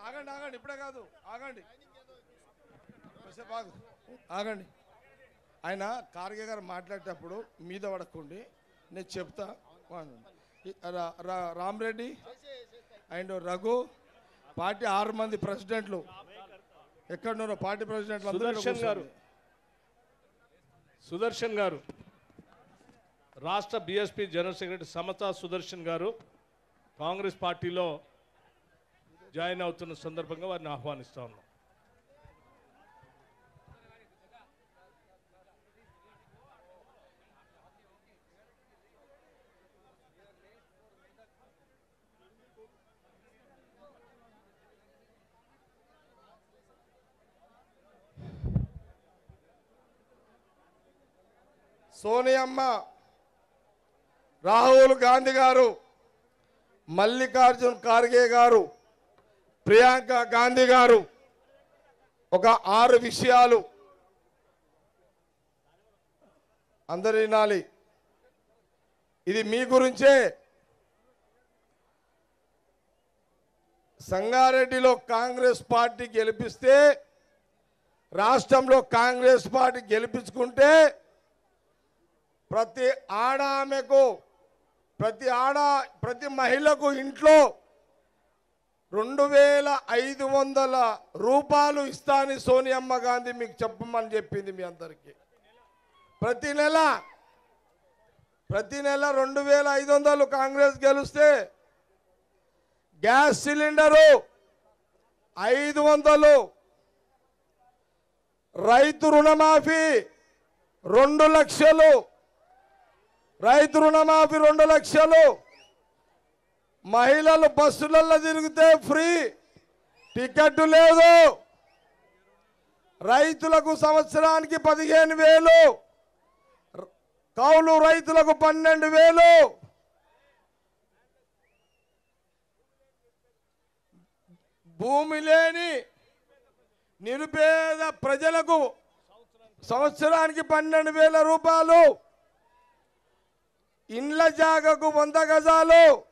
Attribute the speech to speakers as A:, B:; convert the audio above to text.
A: ఆగండి ఆగండి ఇప్పుడే కాదు ఆగండి కాసేపు ఆగు. ఆగండి ఆయన కార్గే గారు మాట్లాడేటప్పుడు మీద పడకండి నేను చెప్తా వాడండి. ఈ రా- రా- రామరెడ్డి అండ్ రఘు పార్టీ ఆరు మంది ప్రెసిడెంట్లు ఎక్కడున్నారో పార్టీ ప్రెసిడెంట్లు అందరూ ఇక్కడ
B: సుదర్శన్ గారు.
A: కూర్చోండి.
B: సుదర్శన్ గారు రాష్ట్ర BSP general secretary Samata Sudarshan garu Congress పార్టీలో జాయిన్ అవుతున్న సందర్భంగా వారిని ఆహ్వానిస్తా ఉన్నాం
A: సోనియమ్మ రాహుల్ గాంధీ గారు మల్లికార్జున్ ఖార్గే గారు ప్రియాంక గాంధీ గారు ఒక ఆరు విషయాలు అందరు వినాలి ఇది మీ గురించే సంగారెడ్డిలో కాంగ్రెస్ పార్టీ గెలిపిస్తే రాష్ట్రంలో కాంగ్రెస్ పార్టీ గెలిపించుకుంటే ప్రతి ఆడ ఆమెకు ప్రతి ఆడ ప్రతి మహిళకు ఇంట్లో రెండు వేల ఐదు వందల రూపాయలు ఇస్తానని సోనియమ్మ గాంధీ మీకు చెప్పమని చెప్పింది మీ అందరికీ ప్రతి నెల ప్రతి నెల రెండు వేల ఐదు వందలు కాంగ్రెస్ గెలిస్తే గ్యాస్ సిలిండరు ఐదు వందలు రైతు రుణమాఫీ రెండు లక్షలు రైతు రుణమాఫీ రెండు లక్షలు మహిళలు బస్సులలో తిరిగితే ఫ్రీ టికెట్ లేదు రైతులకు సంవత్సరానికి పదిహేను వేలు ర- కౌలు రైతులకు పన్నెండు వేలు భూమి లేని నిరుపేద ప్రజలకు సంవత్సరానికి పన్నెండు వేల రూపాయలు ఇండ్ల జాగకు వంద గజాలు